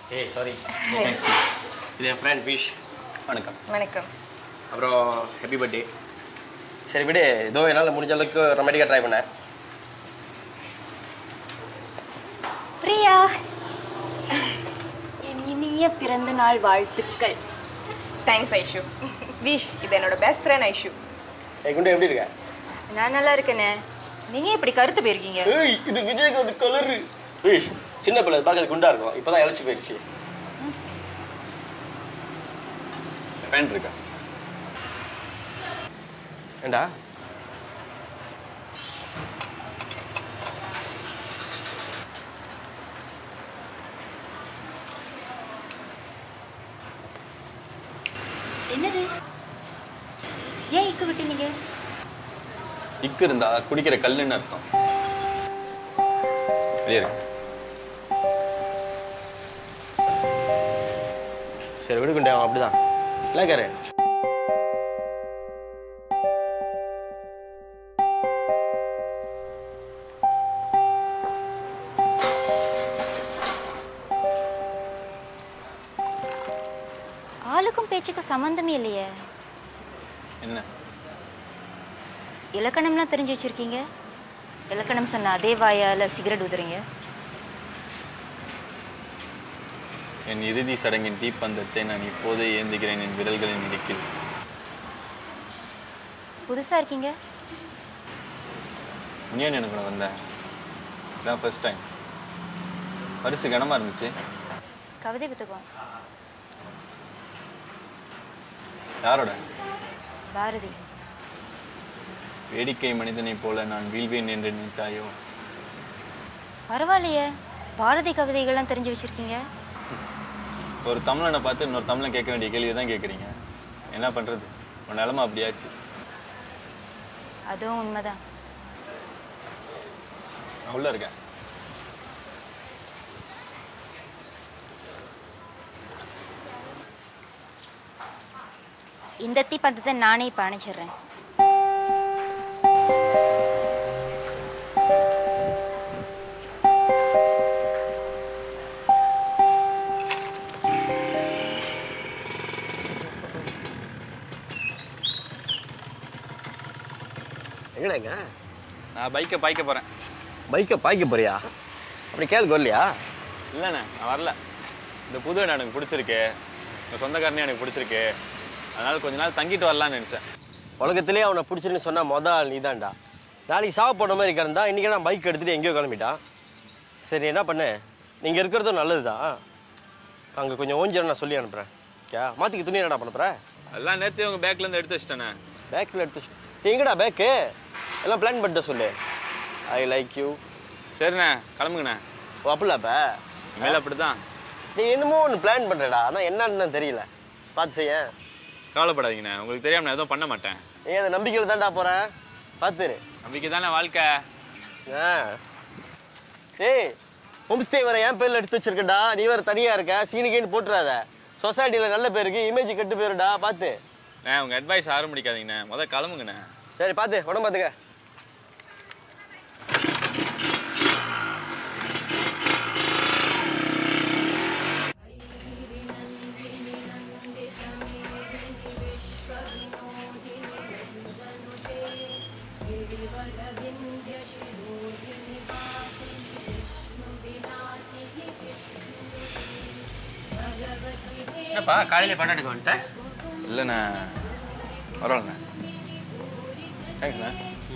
ஏய் சாரி இது என் friend wish வணக்கம் வணக்கம் அப்புறம் ஹாப்பி பர்த்டே சரி விடு ஏதோ என்னால் முடிஞ்ச அளவுக்கு ரொமாட்டிக்காக ட்ரை பண்ணேன் பிரியா என் இனிய பிறந்த நாள் வாழ்த்துக்கள் தேங்க்ஸ் ஐஷு விஷ் இது என்னோட பெஸ்ட் ஃப்ரெண்ட் ஐஷு ஏய் குண்டு எப்படி இருக்க நான் நல்லா இருக்கேனே நீங்க இப்படி கருத்து போயிருக்கீங்க ஏய் இது விஜய்க்கு வந்து கலரு விஷ் சின்ன பிள்ளை பார்க்கறது குண்டா இருக்கும் இப்போ தான் இழைச்சி போயிடுச்சு பேண்ட் இருக்கா ஏண்டா என்னது ஏன் இக்கு விட்டீங்க இக்கு இருந்தா குடிக்கிற கல்லுன்னு அர்த்தம் வெளியே இருக்கு சரி விடு குண்டு அவன் அப்படிதான் இல்லை கேரு ஆளுக்கும் பேச்சுக்கும் சம்மந்தமே இல்லையே என்ன இலக்கணம்லாம் தெரிஞ்சு வச்சிருக்கீங்க இலக்கணம் சொன்ன அதே வாயால சிகரெட் ஊதுறீங்க என் இறுதி சடங்கின் தீப்பந்தத்தை நான் இப்போதே ஏந்துகிறேன் என் விரல்களின் இடுக்கில் புதுசா இருக்கீங்க முனியன் எனக்கு நான் வந்தேன் இதான் ஃபர்ஸ்ட் டைம் பரிசு கனமாக இருந்துச்சு கவிதை புத்தகம் யாரோட பாரதி வேடிக்கை மனிதனைப் போல நான் வீழ்வேன் என்று நினைத்தாயோ பரவாயில்லையே பாரதி கவிதைகள்லாம் தெரிஞ்சு வச்சிருக்கீங்க ஒரு தமிழனை பார்த்து இன்னொரு தமிழன் கேட்க வேண்டிய கேள்வி தான் கேட்குறீங்க என்ன பண்ணுறது உன் நிலமை அப்படியாச்சு அதுவும் உண்மைதான் நான் உள்ள இருக்கேன் இந்த தீப்பந்தத்தை நானே இப்போ அணைச்சிடுறேன் எங்கடாங்க நான் பைக்கை பாய்க்க போகிறேன் பைக்கை பாய்க்க போறியா அப்படி கேள்வி வரலையா இல்லைண்ணே நான் வரல இந்த புது இடம் எனக்கு பிடிச்சிருக்கு இந்த சொந்தக்காரனே எனக்கு பிடிச்சிருக்கு அதனால் கொஞ்ச நாள் தங்கிட்டு வரலாம்னு நினச்சேன் உலகத்திலே அவனை பிடிச்சிருன்னு சொன்னா மொதல் ஆள் நீதான்டா நாளைக்கு சாவ போன மாதிரி கிடந்தா இன்றைக்கி நான் பைக் எடுத்துகிட்டு எங்கேயோ கிளம்பிட்டான் சரி என்ன பண்ணு நீங்கள் இருக்கிறதும் நல்லது தான் அங்கே கொஞ்சம் ஓஞ்சிரம் நான் சொல்லி அனுப்புகிறேன் கே மாற்றிக்க துணி என்னடா பண்ண போகிற எல்லாம் நேற்று உங்கள் பேக்லேருந்து எடுத்து வச்சிட்டேண்ணே பேக்கில் எடுத்து வச்சு- டேய், எங்கடா பேக்கு எல்லாம் பிளான் பண்ணிட்டு சொல்லு ஐ லைக் யூ சரிண்ணே கிளம்புங்கண்ணே ஓ அப்படிலாப்ப இனிமேல் அப்படி தான் நீ என்னமோ ஒன்று பிளான் பண்ணுறடா ஆனால் என்னன்னு தான் தெரியல பார்த்து செய்ய கவலைப்படாதீங்கண்ணே உங்களுக்கு தெரியாம நான் எதுவும் பண்ண மாட்டேன் நீ அந்த நம்பிக்கையில் தான்டா போகிறேன் பார்த்துரு நம்பிக்கை தானே வாழ்க்கை ஆ ஏய் ஹோம் ஸ்டே வர என் பேரில் எடுத்து வச்சிருக்கடா நீ வேறு தனியாக இருக்க சீனிக்கேன்னு போட்டுறாத சொசைட்டியில் நல்ல பேருக்கு இமேஜ் கெட்டு போயிருடா பார்த்து அண்ணே உங்கள் அட்வைஸ் ஆரம்பிக்காதீங்கண்ணே முதல் கிளம்புங்கண்ணே சரி பார்த்து உடம்பு பார்த்துக்க என்னப்பா காலையில படம் எடுக்க வந்துட்டேன் இல்லைண்ணே பரவாயில்லண்ணே தேங்க்ஸ்ண்ணே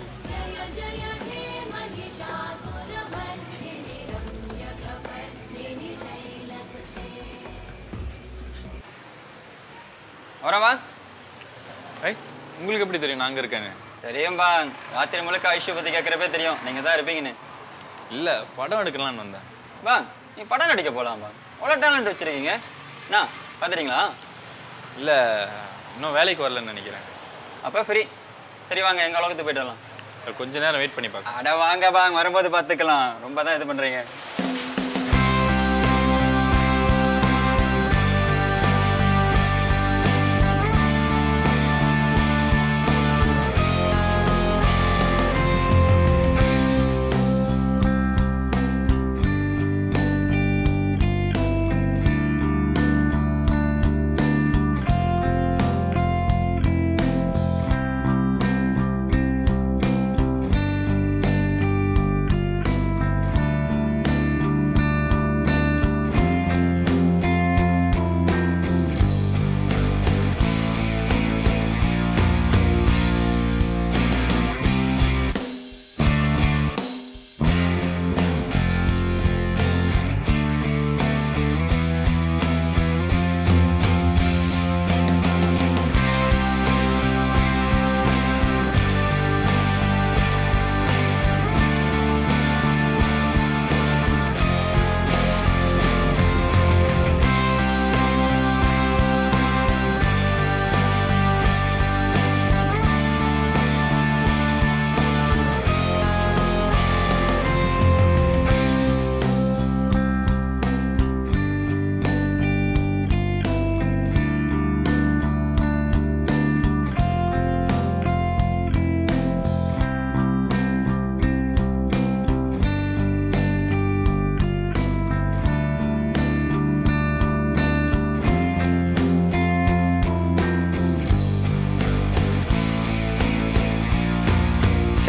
வரவா ஐய் உங்களுக்கு எப்படி தெரியும் நான் அங்கே இருக்கேன்னு தெரியும்பா ராத்திரி முழுக்க ஐஷு பத்தி கேட்குறப்பே தெரியும் நீங்க தான் இருப்பீங்கன்னு இல்லை படம் எடுக்கலாம்னு வந்தேன் பா நீ படம் நடிக்க போலாம்பா அவ்வளோ டேலண்ட் வச்சிருக்கீங்க என்ன பார்த்துறீங்களா இல்லை இன்னும் வேலைக்கு வரலன்னு நினைக்கிறேன் அப்போ ஃப்ரீ சரி வாங்க எங்கள் உலகத்துக்கு போயிட்டு வரலாம் கொஞ்ச நேரம் வெயிட் பண்ணி பார்க்க அட வாங்க பாங்க வரும்போது பார்த்துக்கலாம் ரொம்ப தான் இது பண்ணுறீங்க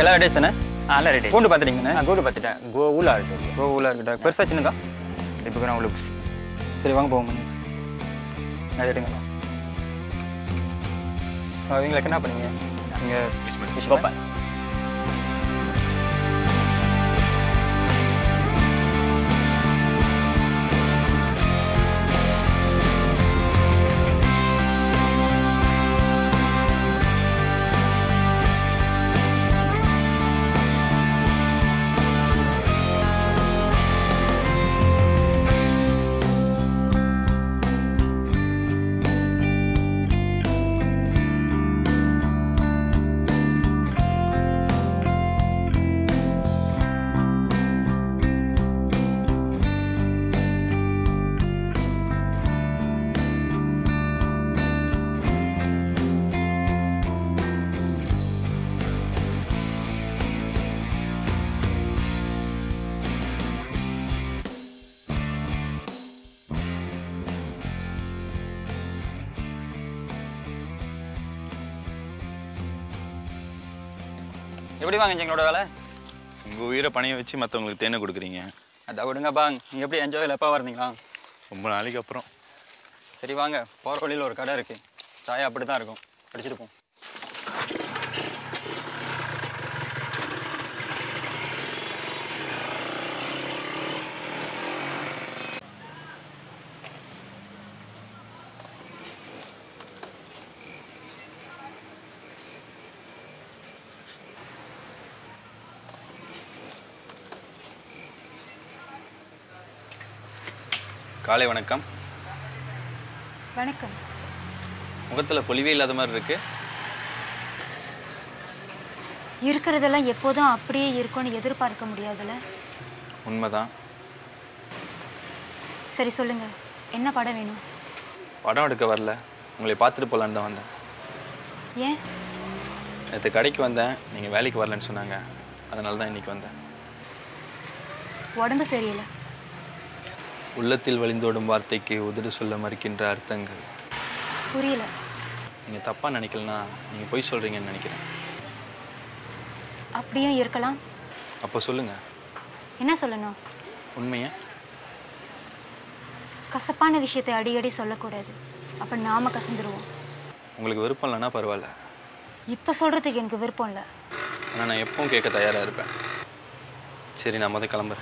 எல்லாம் ரெடி தானே ஆ எல்லாம் ரெடி பூண்டு பார்த்துட்டீங்கண்ணே நான் கூட்டு பார்த்துட்டேன் கோ ஊழா இருக்கு ஓ உள்ள இருக்கட்டா பெருசா சின்னதா இப்போ நான் உங்களுக்கு சரி வாங்க போவோம் அது எடுங்களா அவங்களுக்கு என்ன பண்ணீங்க நீங்கள் ஃபிஷ் கோப்பேன் எப்படி வாங்க எங்களோட வேலை உங்கள் உயிரை பணைய வச்சு மற்றவங்களுக்கு தேனை கொடுக்குறீங்க அதை விடுங்கப்பா நீங்கள் எப்படி என்ஜாயில் எப்போ வரீங்களா ரொம்ப நாளைக்கு அப்புறம் சரி வாங்க போகிற வழியில் ஒரு கடை இருக்குது சாயா அப்படி தான் இருக்கும் படிச்சுட்டு போம் காலை வணக்கம் வணக்கம் முகத்தில் பொலிவே இல்லாத மாதிரி இருக்கு இருக்கிறதெல்லாம் எப்போதும் அப்படியே இருக்கும்னு எதிர்பார்க்க முடியாதுல்ல உண்மைதான் சரி சொல்லுங்க என்ன படம் வேணும் படம் எடுக்க வரல உங்களை பார்த்துட்டு போகலான்னு தான் வந்தேன் ஏன் நேற்று கடைக்கு வந்தேன் நீங்கள் வேலைக்கு வரலன்னு சொன்னாங்க அதனால தான் இன்னைக்கு வந்தேன் உடம்பு சரியில்லை உள்ளத்தில் வழிந்தோடும் வார்த்தைக்கு உதடு சொல்ல மறுக்கின்ற அர்த்தங்கள் புரியல நீங்கள் தப்பாக நினைக்கலனா நீங்கள் பொய் சொல்கிறீங்கன்னு நினைக்கிறேன் அப்படியும் இருக்கலாம் அப்போ சொல்லுங்கள் என்ன சொல்லணும் உண்மையை கசப்பான விஷயத்தை அடிக்கடி சொல்லக்கூடாது அப்ப நாம கசந்துருவோம் உங்களுக்கு விருப்பம் இல்லைன்னா பரவாயில்ல இப்ப சொல்றதுக்கு எனக்கு விருப்பம் இல்லை ஆனால் நான் எப்பவும் கேட்க தயாராக இருப்பேன் சரி நான் முதல் கிளம்புறேன்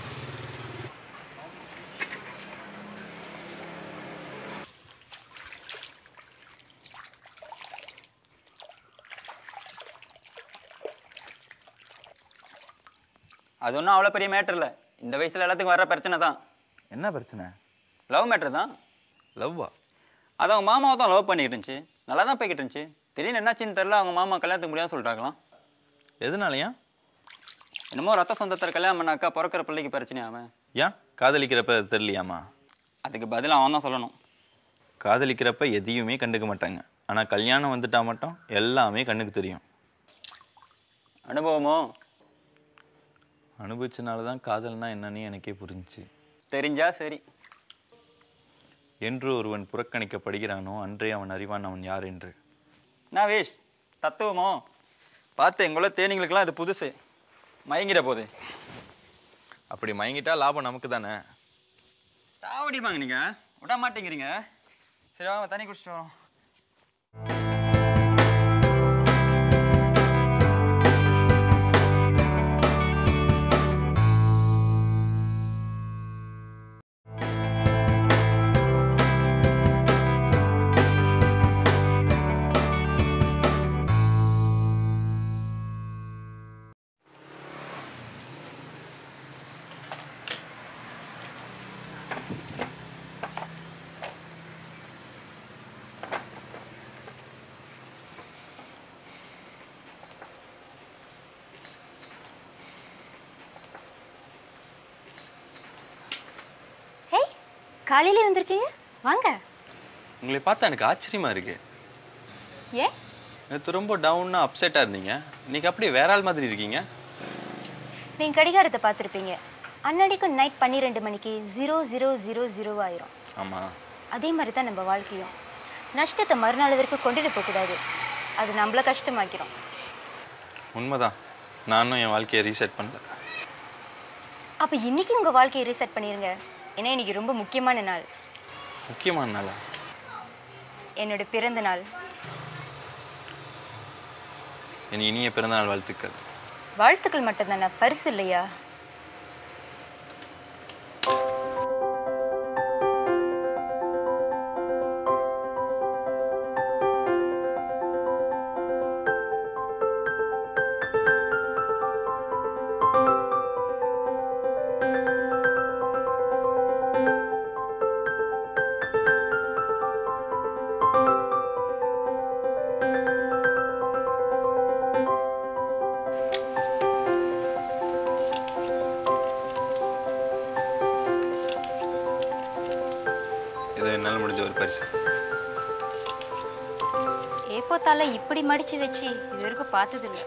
அது ஒன்றும் அவ்வளோ பெரிய மேட்ரு இல்லை இந்த வயசில் எல்லாத்துக்கும் வர பிரச்சனை தான் என்ன பிரச்சனை லவ் மேட்ரு தான் லவ்வா அது அவங்க மாமாவை தான் லவ் பண்ணிக்கிட்டு இருந்துச்சு நல்லா தான் போய்கிட்டு இருந்துச்சு திடீர்னு என்னாச்சுன்னு தெரில அவங்க மாமா கல்யாணத்துக்கு முடியாதுன்னு சொல்லிட்டாங்களாம் எதனாலயா என்னமோ ரத்த சொந்தத்தை கல்யாணம் பண்ணாக்கா பிறக்கிற பிள்ளைக்கு பிரச்சனையாம ஏன் காதலிக்கிறப்ப அது தெரியலையாமா அதுக்கு பதில் அவன் தான் சொல்லணும் காதலிக்கிறப்ப எதையுமே கண்டுக்க மாட்டாங்க ஆனால் கல்யாணம் வந்துட்டா மட்டும் எல்லாமே கண்ணுக்கு தெரியும் அனுபவமோ அனுபவிச்சனால தான் காதல்னா என்னன்னு எனக்கே புரிஞ்சுச்சு தெரிஞ்சா சரி என்று ஒருவன் புறக்கணிக்கப்படுகிறானோ அன்றே அவன் அறிவான் அவன் யார் என்று நான் வேஷ் தத்துவமோ பார்த்து எங்குள்ள தேனிங்களுக்கெல்லாம் இது புதுசு மயங்கிட போகுது அப்படி மயங்கிட்டா லாபம் நமக்கு தானே சாவடிப்பாங்க நீங்கள் விட மாட்டேங்கிறீங்க சரி வாங்க தண்ணி குடிச்சிட்டு வரோம் ஹேய் காலையிலே வந்திருக்கீங்க வாங்க உங்களை பார்த்தா எனக்கு ஆச்சரியமா இருக்கு ஏன் நேற்று ரொம்ப டவுன்னா அப்செட்டாக இருந்தீங்க இன்னைக்கு அப்படியே வேற ஆள் மாதிரி இருக்கீங்க நீங்க கடிகாரத்தை பார்த்துருப்பீங்க அன்னடிக்கும் நைட் பன்னிரெண்டு மணிக்கு ஜீரோ ஜீரோ ஜீரோ ஜீரோ ஆயிரும் ஆமாம் அதே மாதிரி தான் நம்ம வாழ்க்கையும் நஷ்டத்தை மறுநாள் வரைக்கும் கொண்டுட்டு போகக்கூடாது அது நம்மள கஷ்டமாக்கிறோம் உண்மைதான் நானும் என் வாழ்க்கையை ரீசெட் பண்ணல அப்போ இன்னைக்கு உங்கள் வாழ்க்கையை ரீசெட் பண்ணிடுங்க ஏன்னா இன்னைக்கு ரொம்ப முக்கியமான நாள் முக்கியமான நாளா என்னோட பிறந்த நாள் என் இனிய பிறந்தநாள் வாழ்த்துக்கள் வாழ்த்துக்கள் மட்டும்தானே பரிசு இல்லையா இது என்னால் முடிஞ்ச ஒரு பரிசு ஏஃபோத்தால இப்படி மடிச்சு வச்சு இது வரைக்கும் பார்த்ததில்ல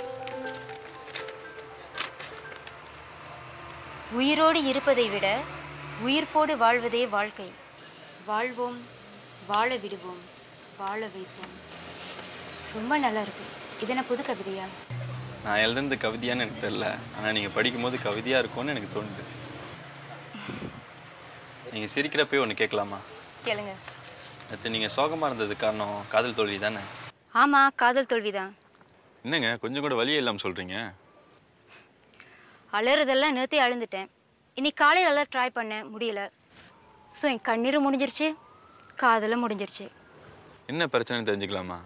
உயிரோடு இருப்பதை விட உயிர்ப்போடு வாழ்வதே வாழ்க்கை வாழ்வோம் வாழ விடுவோம் வாழ வைப்போம் ரொம்ப நல்லா இருக்கு இது என்ன புது கவிதையா நான் எழுதுனது கவிதையான்னு எனக்கு தெரியல ஆனால் நீங்கள் படிக்கும்போது கவிதையாக இருக்கும்னு எனக்கு தோணுது நீங்கள் சிரிக்கிறப்பே ஒன்று கேட்கலாமா கேளுங்க நேற்று நீங்கள் சோகமாக இருந்தது காரணம் காதல் தோல்வி தானே ஆமா காதல் தோல்விதான் என்னங்க கொஞ்சம் கூட வழியே இல்லாமல் சொல்கிறீங்க அலறுதெல்லாம் நேற்றே அழுந்துட்டேன் இன்னைக்கு காலையில் எல்லாம் ட்ரை பண்ணேன் முடியல ஸோ என் கண்ணீரும் முடிஞ்சிருச்சு காதலும் முடிஞ்சிருச்சு என்ன பிரச்சனைன்னு தெரிஞ்சுக்கலாமா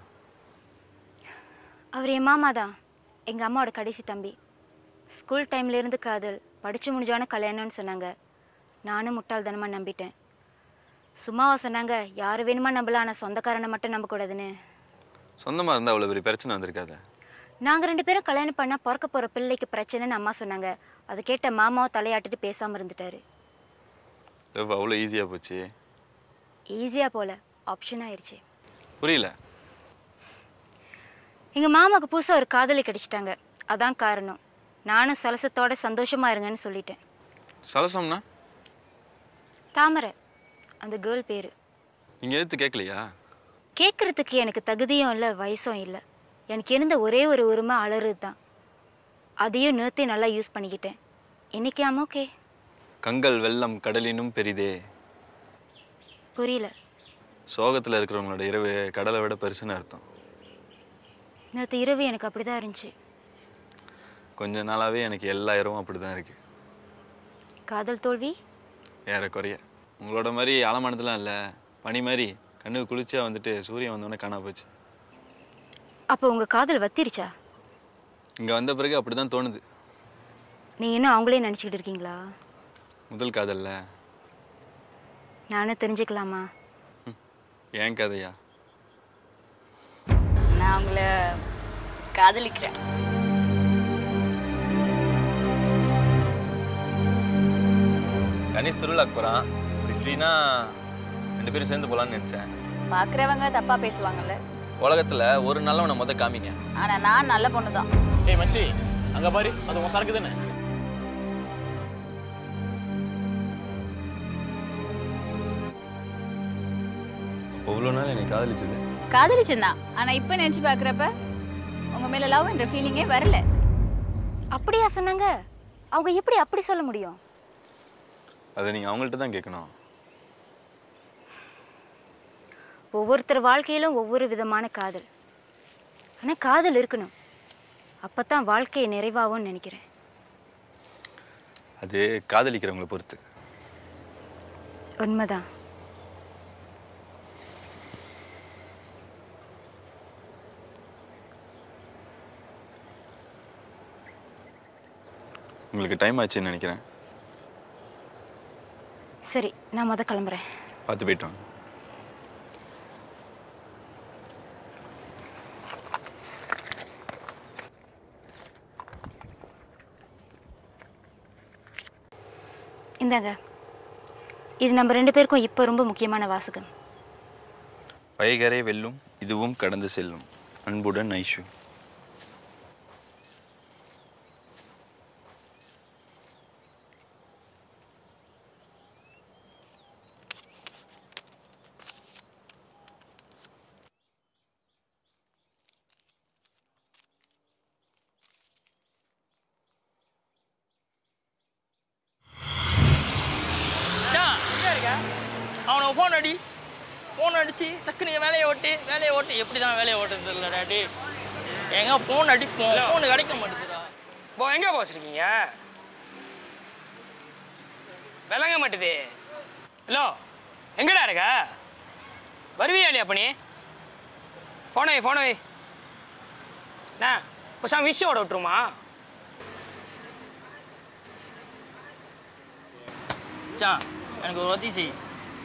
அவர் என் மாமா தான் எங்கள் அம்மாவோட கடைசி தம்பி ஸ்கூல் டைம்லேருந்து காதல் படித்து முடிஞ்சான கல்யாணம்னு சொன்னாங்க நானும் முட்டாள்தனமாக நம்பிட்டேன் சும்மாவா சொன்னாங்க யார் வேணுமா நம்பலாம் ஆனால் சொந்தக்காரனை மட்டும் நம்பக்கூடாதுன்னு சொந்தமாக இருந்தால் அவ்வளோ பெரிய பிரச்சனை வந்திருக்காது நாங்கள் ரெண்டு பேரும் கல்யாணம் பண்ணால் பிறக்க போகிற பிள்ளைக்கு பிரச்சனைன்னு அம்மா சொன்னாங்க அதை கேட்ட மாமாவும் தலையாட்டிட்டு பேசாமல் இருந்துட்டாரு லவ் அவ்வளோ ஈஸியாக போச்சு ஈஸியாக போல ஆப்ஷன் ஆயிடுச்சு புரியல எங்கள் மாமாவுக்கு புதுசாக ஒரு காதலி கிடைச்சிட்டாங்க அதான் காரணம் நானும் சலசத்தோட சந்தோஷமாக இருங்கன்னு சொல்லிட்டேன் சலசம்னா தாமரை அந்த கேர்ள் பேர் நீங்கள் எதிர்த்து கேட்கலையா கேட்குறதுக்கு எனக்கு தகுதியும் இல்லை வயசும் இல்லை எனக்கு இருந்த ஒரே ஒரு உரிமை அலறுது தான் அதையும் நேர்த்தே நல்லா யூஸ் பண்ணிக்கிட்டேன் இன்னைக்கு ஆமாம் ஓகே கங்கல் வெள்ளம் கடலினும் பெரிதே புரியல சோகத்தில் இருக்கிறவங்களோட இரவு கடலை விட பெருசுன்னு அர்த்தம் நேற்று இரவு எனக்கு அப்படி தான் இருந்துச்சு கொஞ்ச நாளாகவே எனக்கு எல்லா இரவும் அப்படி தான் இருக்குது காதல் தோல்வி ஏறக்குறைய உங்களோட மாதிரி ஆலமானதுலாம் இல்லை பனி மாதிரி கண்ணுக்கு குளிர்ச்சியாக வந்துட்டு சூரியன் வந்தோடனே காணா போச்சு அப்போ உங்கள் காதல் வத்திருச்சா இங்கே வந்த பிறகு அப்படி தான் தோணுது நீங்கள் இன்னும் அவங்களே நினச்சிக்கிட்டு இருக்கீங்களா முதல் காதல்ல நானும் தெரிஞ்சுக்கலாமா ஏன் கதையா நான் உங்களை காதலிக்கிறேன் கணேஷ் திருவிழாக்கு போகிறான் இப்படி ஃப்ரீனா ரெண்டு பேரும் சேர்ந்து போகலான்னு நினச்சேன் பார்க்குறவங்க தப்பா பேசுவாங்கல்ல உலகத்தில் ஒரு நல்லவனை முத காமிங்க ஆனா நான் நல்ல பொண்ணு தான் ஏய் மச்சி அங்க பாரு அது உன் சரக்கு தானே அவ்வளோ நாள் என்னை காதலிச்சது காதலிச்சுதான் ஆனா இப்ப நினைச்சு பார்க்குறப்ப உங்க மேல லவ் என்ற ஃபீலிங்கே வரல அப்படியா சொன்னாங்க அவங்க எப்படி அப்படி சொல்ல முடியும் அதை நீங்கள் அவங்கள்ட்ட தான் கேட்கணும் ஒவ்வொருத்தர் வாழ்க்கையிலும் ஒவ்வொரு விதமான காதல் ஆனால் காதல் இருக்கணும் அப்போ தான் வாழ்க்கை நிறைவாகும்னு நினைக்கிறேன் அது காதலிக்கிறவங்களை பொறுத்து உண்மைதான் உங்களுக்கு டைம் ஆச்சுன்னு நினைக்கிறேன் சரி நான் முத கிளம்புறேன் பார்த்து போயிட்டு வாங்க இந்தாங்க இது நம்ம ரெண்டு பேருக்கும் இப்போ ரொம்ப முக்கியமான வாசகம் வைகரை வெல்லும் இதுவும் கடந்து செல்லும் அன்புடன் ஐஷு ஃபோன் அடி ஃபோன் அடிச்சு சக்குனு வேலையை ஓட்டு வேலையை ஓட்டு எப்படி தான் வேலையை ஓட்டுறது இல்லை டாடி எங்க ஃபோன் அடிப்போம் ஃபோன் கிடைக்க மாட்டேங்குதா போ எங்கே போச்சிருக்கீங்க விளங்க மாட்டுது ஹலோ எங்கடா இருக்க வருவியா இல்லையா பண்ணி ஃபோனை வை ஃபோனை வை அண்ணா இப்போ விஷயோட விட்டுருமா மச்சான் எனக்கு ஒரு உதவி செய்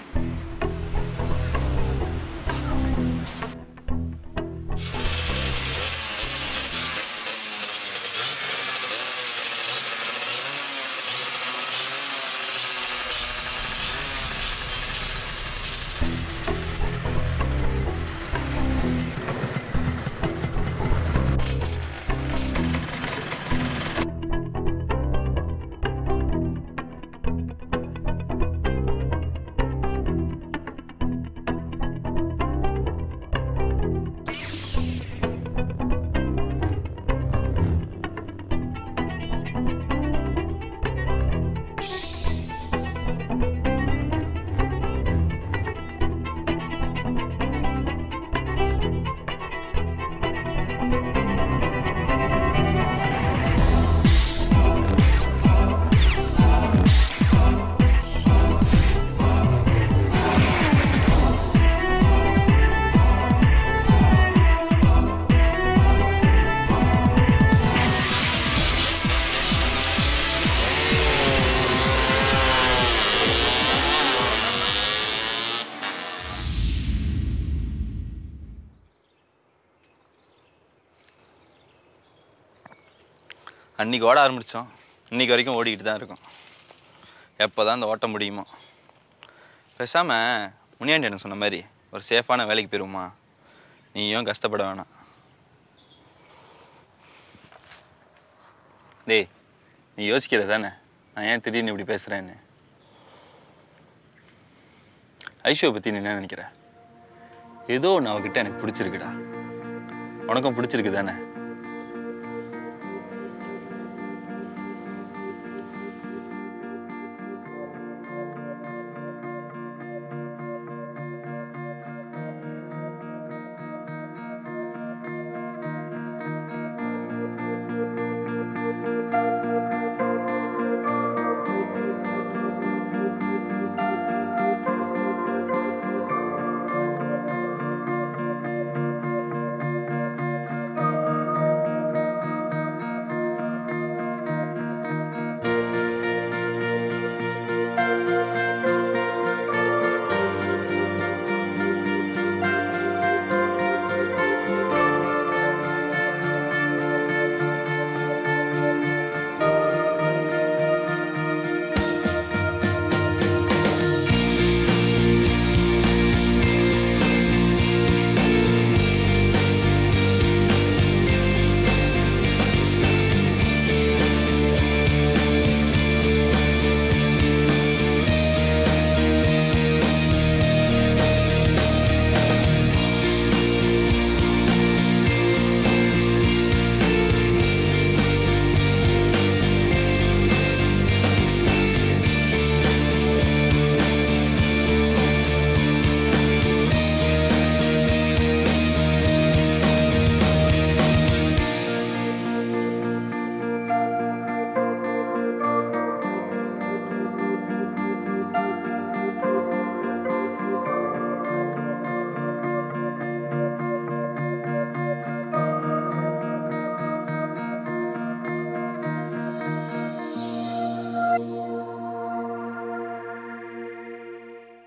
அன்னைக்கு ஓட ஆரம்பித்தோம் இன்னைக்கு வரைக்கும் ஓடிக்கிட்டு தான் இருக்கோம் எப்போ தான் இந்த ஓட்ட முடியுமோ பேசாமல் முனியாண்டி என்ன சொன்ன மாதிரி ஒரு சேஃபான வேலைக்கு போயிருமா நீயும் கஷ்டப்பட வேணாம் டேய் நீ யோசிக்கிற தானே நான் ஏன் திடீர்னு இப்படி பேசுகிறேன்னு ஐஷுவை பற்றி நீ என்ன நினைக்கிற ஏதோ ஒன்று அவகிட்ட எனக்கு பிடிச்சிருக்குடா உனக்கும் பிடிச்சிருக்கு தானே